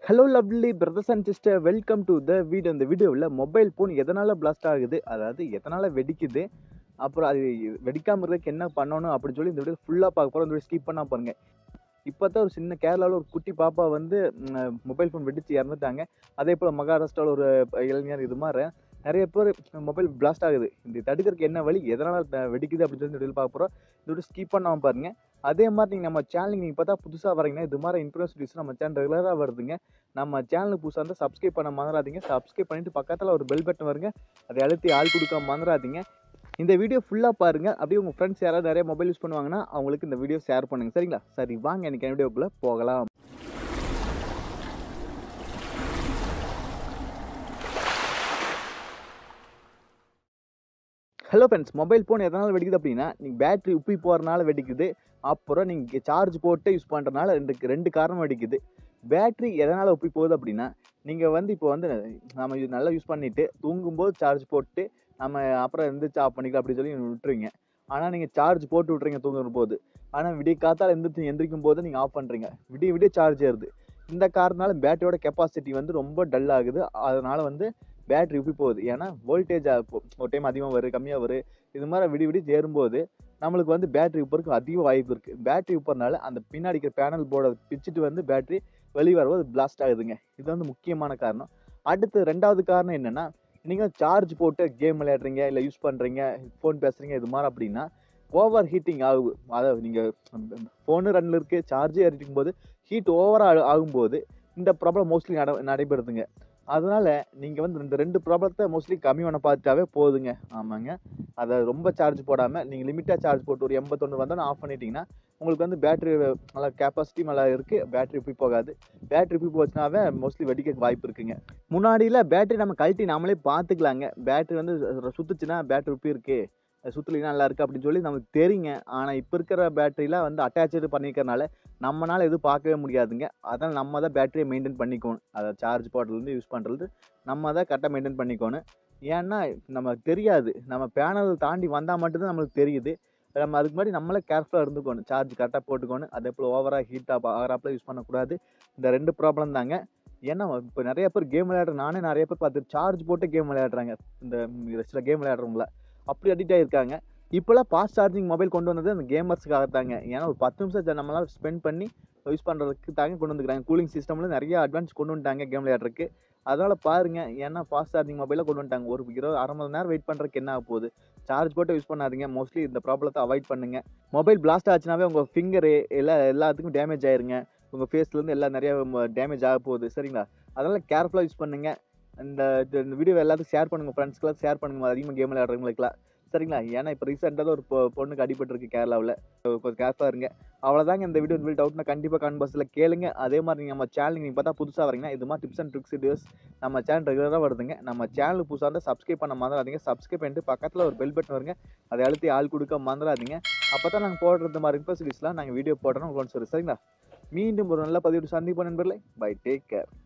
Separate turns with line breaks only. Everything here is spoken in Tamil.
hello lovely brothers and sister welcome to the video இந்த வீடியோவில் மொபைல் ஃபோன் எதனால் பிளாஸ்ட் ஆகுது அதாவது எதனால் வெடிக்குது அப்புறம் அது வெடிக்காமல் இருக்கிறதுக்கு என்ன பண்ணணும் அப்படின்னு சொல்லி இந்த வீடியோ ஃபுல்லாக பார்க்க போகிறோம் இந்த வீடியோ ஸ்கிப் பண்ணால் பாருங்க இப்போ தான் ஒரு சின்ன கேரளாவில் ஒரு குட்டி பாப்பா வந்து மொபைல் ஃபோன் வெடிச்சு இறந்துட்டாங்க அதே போல் மகாராஷ்டிராவில் ஒரு இளைஞர் இது மாதிரி நிறைய பேர் மொபைல் பிளாஸ்ட் ஆகுது இந்த தடுக்கிறதுக்கு என்ன வழி எதனால் வெடிக்குது அப்படின்னு சொல்லி இந்த வீடியோ பார்க்க போகிறோம் இந்த வீடியோ ஸ்கிப் பண்ணாமல் பாருங்க அதே மாதிரி நீங்கள் நம்ம சேனலுக்கு நீங்கள் பார்த்தா புதுசாக வரீங்கன்னா இது மாதிரி இன்ஃபர்மேஷன் வீடியோஸ் நம்ம சேனல் ரெகுலராக வருதுங்க நம்ம சேனலுக்கு புதுசாக இருந்தால் சப்ஸ்கிரைப் பண்ண மறந்துடாதீங்க சப்ஸ்கிரைப் பண்ணிட்டு பக்கத்தில் ஒரு பெல் பட்டன் வருங்க அதை அழுத்தி ஆள் கொடுக்க மறந்துடாதீங்க இந்த வீடியோ ஃபுல்லாக பாருங்கள் அப்படியே உங்கள் ஃப்ரெண்ட்ஸ் யாராவது நிறைய மொபைல் யூஸ் பண்ணுவாங்கன்னா அவங்களுக்கு இந்த வீடியோ ஷேர் பண்ணுங்க சரிங்களா சரி வாங்க எனக்கு வீடியோக்குள்ளே போகலாம் ஹலோ ஃப்ரெண்ட்ஸ் மொபைல் ஃபோன் எதனால் வெடிக்குது அப்படின்னா நீங்கள் பேட்டரி உப்பி போகிறனால வெடிக்குது அப்புறம் நீங்கள் சார்ஜ் போட்டு யூஸ் பண்ணுறதுனால ரெண்டு ரெண்டு காரணம் வெடிக்குது பேட்டரி எதனால் உப்பி போகுது அப்படின்னா நீங்கள் வந்து இப்போ வந்து நம்ம இது நல்லா யூஸ் பண்ணிவிட்டு தூங்கும்போது சார்ஜ் போட்டு நம்ம அப்புறம் எந்திரிச்சு ஆஃப் பண்ணிக்கலாம் அப்படி சொல்லி விட்டுருவீங்க ஆனால் நீங்கள் சார்ஜ் போட்டு விட்றீங்க தூங்குற போது ஆனால் விடிய காத்தால் எந்திரிச்சு எந்திரிக்கும் போது நீங்கள் ஆஃப் பண்ணுறீங்க விடிய விடிய சார்ஜ் ஏறுது இந்த காரணத்தினால பேட்டரியோட கெப்பாசிட்டி வந்து ரொம்ப டல் ஆகுது அதனால் வந்து பேட்டரி உப்பி போகுது ஏன்னா வோல்டேஜ் ஒரு டைம் அதிகமாக வரும் கம்மியாக வரும் இது மாதிரி விடி விடி ஏறும்போது நம்மளுக்கு வந்து பேட்டரி உப்பருக்கு அதிக வாய்ப்பு இருக்குது பேட்டரி உப்பறனால அந்த பின்னாடி இருக்கிற பேனல் போர்டை பிச்சுட்டு வந்து பேட்டரி வெளியே வரும்போது பிளாஸ்ட் ஆகுதுங்க இது வந்து முக்கியமான காரணம் அடுத்து ரெண்டாவது காரணம் என்னென்னா நீங்கள் சார்ஜ் போட்டு கேம் விளையாடுறீங்க இல்லை யூஸ் பண்ணுறீங்க ஃபோன் பேசுகிறீங்க இது மாதிரி அப்படின்னா ஓவர் ஹீட்டிங் ஆகுது அதாவது நீங்கள் ஃபோனு ரன்னில் இருக்குது சார்ஜ் ஏறிக்கும் போது ஹீட் ஓவராக ஆகும்போது இந்த ப்ராப்ளம் மோஸ்ட்லி நட நடைபெறுதுங்க அதனால் நீங்கள் வந்து இந்த ரெண்டு ப்ராப்ளத்தை மோஸ்ட்லி கம்மி பண்ண பார்த்துட்டாவே போதுங்க ஆமாங்க அதை ரொம்ப சார்ஜ் போடாமல் நீங்கள் லிமிட்டாக சார்ஜ் போட்டு ஒரு எண்பத்தொன்று வந்தோன்னு ஆஃப் பண்ணிட்டீங்கன்னா உங்களுக்கு வந்து பேட்ரி நல்லா கெப்பாசிட்டி நல்லா இருக்குது பேட்ரி உப்பி போகாது பேட்ரி உப்பி போச்சுனாவே மோஸ்ட்லி வெடிக்க வாய்ப்பு இருக்குங்க முன்னாடியில் பேட்டரி நம்ம கழட்டி நாமளே பார்த்துக்கலாங்க பேட்ரி வந்து சுற்றுச்சுன்னா பேட்ரி உப்பி இருக்குது சுற்றுலினா நல்லா இருக்குது அப்படின்னு சொல்லி நமக்கு தெரியுங்க ஆனால் இப்போ இருக்கிற பேட்டரிலாம் வந்து அட்டாச்சு பண்ணிக்கிறனால நம்மளால் எதுவும் பார்க்கவே முடியாதுங்க அதனால் நம்ம தான் பேட்டரியை மெயின்டைன் பண்ணிக்கணும் அதை சார்ஜ் போடுறதுலேருந்து யூஸ் பண்ணுறது நம்ம தான் கரெக்டாக மெயின்டைன் பண்ணிக்கணும் ஏன்னா நமக்கு தெரியாது நம்ம பேனல் தாண்டி வந்தால் மட்டும்தான் நம்மளுக்கு தெரியுது நம்ம அதுக்கு முன்னாடி நம்மளே கேர்ஃபுல்லாக இருந்துக்கணும் சார்ஜ் கரெக்டாக போட்டுக்கணும் அதே போல் ஓவராக ஹீட்டாக ஆகிறாப்பில் யூஸ் பண்ணக்கூடாது இந்த ரெண்டு ப்ராப்ளம் தாங்க ஏன்னா இப்போ நிறைய பேர் கேம் விளையாடுற நானே நிறைய பேர் பார்த்து சார்ஜ் போட்டு கேம் விளையாடுறாங்க இந்த சில கேம் விளையாடுறவங்கள அப்படி அடிக்ட் ஆகிருக்காங்க இப்போலாம் ஃபாஸ்ட் சார்ஜிங் மொபைல் கொண்டு வந்தது அந்த கேமர்ஸுக்காக தாங்க ஏன்னா ஒரு பத்து நிமிஷம் நம்மளால் ஸ்பெண்ட் பண்ணி யூஸ் பண்ணுறதுக்கு தாங்க கொண்டு வந்துக்கிறாங்க கூலிங் சிஸ்டமில் நிறைய அட்வான்ஸ் கொண்டு வந்துட்டாங்க கேம் விளையாடுறதுக்கு அதனால் பாருங்கள் ஏன்னா ஃபாஸ்ட் சார்ஜிங் மொபைலில் கொண்டு வந்துட்டாங்க ஒரு இருபது அரை மணி நேரம் வெயிட் பண்ணுறதுக்கு என்ன ஆக போகுது சார்ஜ் போட்டு யூஸ் பண்ணாதீங்க மோஸ்ட்லி இந்த ப்ராப்ளத்தை அவாய்ட் பண்ணுங்கள் மொபைல் பிளாஸ்ட் ஆச்சுனாவே உங்கள் ஃபிங்கரு எல்லா எல்லாத்துக்கும் டேமேஜ் ஆயிருங்க உங்கள் ஃபேஸ்லேருந்து எல்லாம் நிறைய டேமேஜ் ஆக போகுது சரிங்களா அதனால் கேர்ஃபுல்லாக யூஸ் பண்ணுங்கள் இந்த இந்த வீடியோ எல்லாத்துக்கும் ஷேர் பண்ணுங்கள் ஃப்ரெண்ட்ஸ்க்கெலாம் ஷேர் பண்ணுங்கள் அதிகமாக கேம் விளையாடுறவங்களுக்குலாம் சரிங்களா ஏன்னா இப்போ ரீசெண்டாக ஒரு பொ பொண்ணுக்கு அடிபட்டிருக்கு கேரளாவில் கொஞ்சம் கேர்ஃபுல்லாக இருங்க அவ்வளோதாங்க இந்த வீடியோ இந்த டவுட்னா கண்டிப்பாக கமெண்ட் பாக்ஸில் கேளுங்க அதே மாதிரி நீங்கள் நம்ம சேனல் நீங்கள் பார்த்தா புதுசாக வரீங்கன்னா இது மாதிரி டிப்ஸ் அண்ட் ட்ரிக்ஸ் வீடியோஸ் நம்ம சேனல் ரெகுலராக வருதுங்க நம்ம சேனல் புதுசாக இருந்தால் சப்ஸ்கிரைப் பண்ண மறந்துடாதீங்க சப்ஸ்கிரைப் பண்ணிட்டு பக்கத்தில் ஒரு பெல் பட்டன் வருங்க அதை அழுத்தி ஆள் கொடுக்க மறந்துடாதீங்க அப்போ தான் நாங்கள் போடுறது மாதிரி இன்ஃபர்ஸ் வீடியோஸ்லாம் நாங்கள் வீடியோ போடுறோம் உங்களுக்கு சரிங்களா மீண்டும் ஒரு நல்ல பதிவு சந்திப்போம் நண்பர்களே பை டேக் கேர்